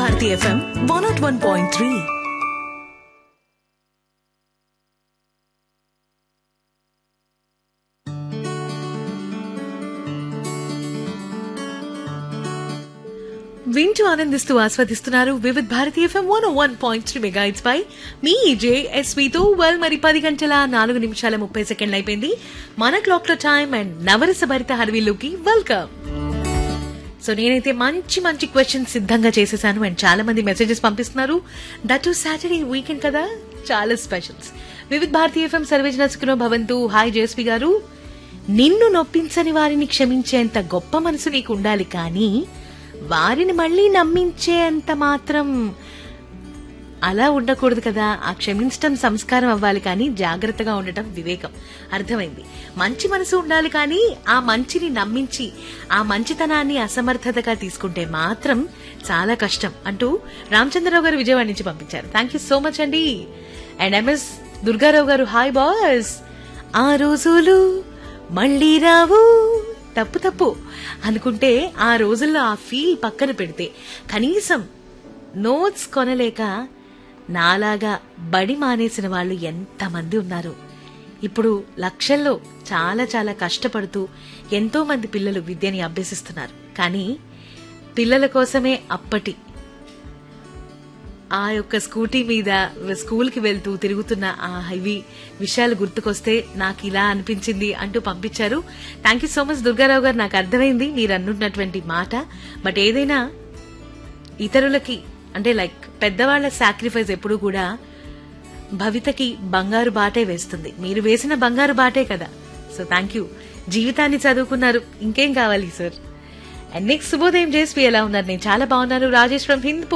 Bharati FM one nought one point three వింటూ ఆనందిస్తూ ఆస్వాదిస్తున్నారు Vividh Bharati FM one one point three megahertz పై మీ జే ఎస్వితో వెల్ మరి పది గంటల నాలుగు నిమిషాల ముప్పై సెకండ్లు అయిపోయింది మన క్లాక్ లో టైం అండ్ నవరస భరిత హర్వీలోకి వెల్కమ్ సో నేనైతే మంచి మంచి క్వశ్చన్స్ సిద్ధంగా చేసేసాను అండ్ చాలా మంది మెసేజెస్ పంపిస్తున్నారు దట్ టు సాటర్డే వీకెండ్ కదా చాలా స్పెషల్స్ వివిధ్ భారతీ ఎఫ్ఎం సర్వేజన సుఖనో భవంతు హాయ్ జేస్వి గారు నిన్ను నొప్పించని వారిని క్షమించేంత గొప్ప మనసు నీకు ఉండాలి కానీ వారిని మళ్ళీ నమ్మించేంత మాత్రం అలా ఉండకూడదు కదా ఆ క్షమించటం సంస్కారం అవ్వాలి కానీ జాగ్రత్తగా ఉండటం వివేకం అర్థమైంది మంచి మనసు ఉండాలి కానీ ఆ మంచిని నమ్మించి ఆ మంచితనాన్ని అసమర్థతగా తీసుకుంటే మాత్రం చాలా కష్టం అంటూ రామచంద్రరావు గారు విజయవాడ నుంచి పంపించారు థ్యాంక్ యూ సో మచ్ అండి and MS Durgarao garu hi boss ఆ రోజులు మళ్ళీ రావు తప్పు తప్పు అనుకుంటే ఆ రోజుల్లో ఆ ఫీల్ పక్కన పెడితే కనీసం నోట్స్ కొనలేక నాలాగా బడి మానేసిన వాళ్ళు ఎంతమంది ఉన్నారు ఇప్పుడు లక్షల్లో చాలా చాలా కష్టపడుతూ ఎంతో మంది పిల్లలు విద్యని అభ్యసిస్తున్నారు కానీ పిల్లల కోసమే అప్పటి ఆ యొక్క స్కూటీ మీద స్కూల్ కి వెళ్తూ తిరుగుతున్న ఆ హెవీ విషయాలు గుర్తుకొస్తే నాకు ఇలా అనిపించింది అంటూ పంపించారు thank you so much Durgarao garu నాకు అర్థమైంది మీరు అన్నున్నటువంటి మాట బట్ ఏదైనా ఇతరులకి అంటే లైక్ పెద్దవాళ్ల సాక్రిఫైస్ ఎప్పుడు కూడా భవితకి బంగారు బాటే వేస్తుంది మీరు వేసిన బంగారు బాటే కదా సో థ్యాంక్ యూ జీవితాన్ని చదువుకున్నారు ఇంకేం కావాలి సార్ అండ్ నెక్స్ట్ శుభోదయం జేస్వి ఎలా ఉన్నారు నేను చాలా బాగున్నాను రాజేష్ ఫ్రమ్ హింద్